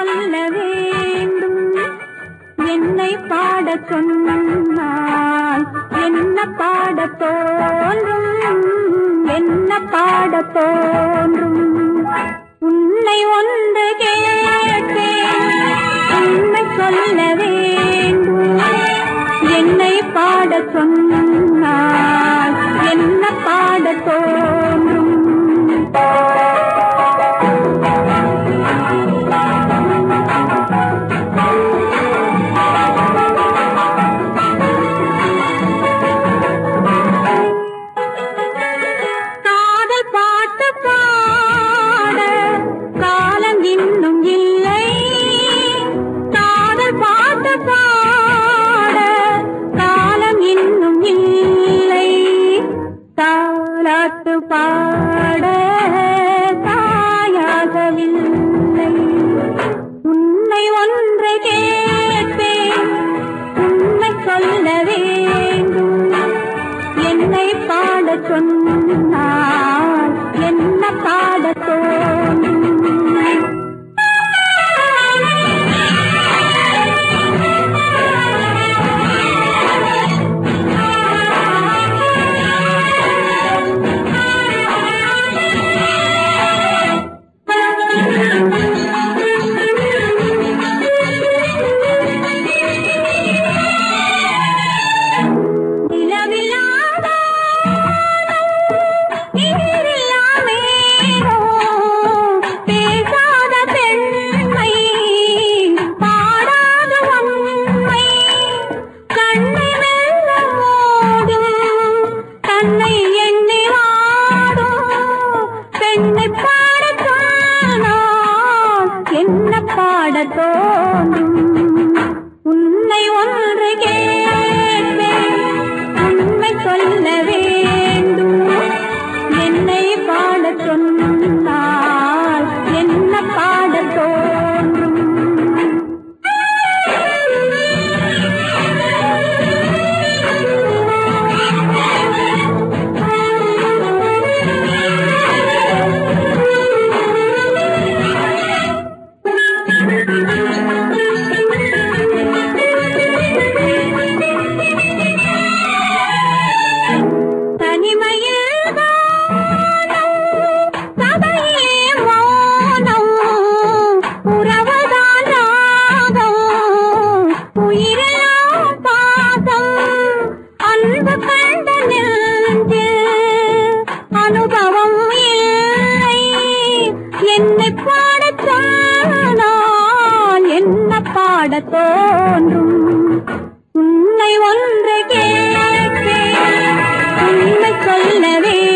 சொல்ல வேண்டும் என்னை பாடச் சொன்னால் என்ன பாடத் தோன்றும் என்ன பாடத் தோன்றும் உன்னை ஒன்று கேட்டேன் உண்மை சொல்ல வேண்டும் என்னை பாடச் சொன்னால் என்ன பாடத் தோன்றும் காதல் பாட்டு பாட காலம் இன்னும் இல்லை காதல் பாட்டு பாட காலம் இன்னும் இல்லை தாலாட்டு பாட தாயாகவில்லை உன்னை ஒன்று கேட்பேன் உண்மை சொல்ல வேண்டும் என்னை பாடச் சொன்னால் என்ன பாடத் தோன்றும் நிலவில்லாத நீரில்லாமேனோ பேசாத பெண்மை பாடாத உண்மை கண்ணை மெல்ல மூடும் தன்னை எண்ணி வாடும் பெண்ணை பாடச் சொன்னால் என்ன பாடத் தோன்றும் உன்னை ஒன்று கேட்பேன் உண்மை சொல்ல வேண்டும் என்னை பாடச் சொன்னால் என்ன பாடத் தோன்றும் தனிமையில் வானம், சபையே மௌனம், உறவுதான் ராகம், உயிரெல்லாம் பாசம், அன்பு கண்ட நெஞ்சில் அனுபவம் இல்லை என்னை பாடச் சொன்னால் என்ன பாடத் தோன்றும் உன்னை ஒன்று கேட்பேன் உண்மை சொல்ல வேண்டும்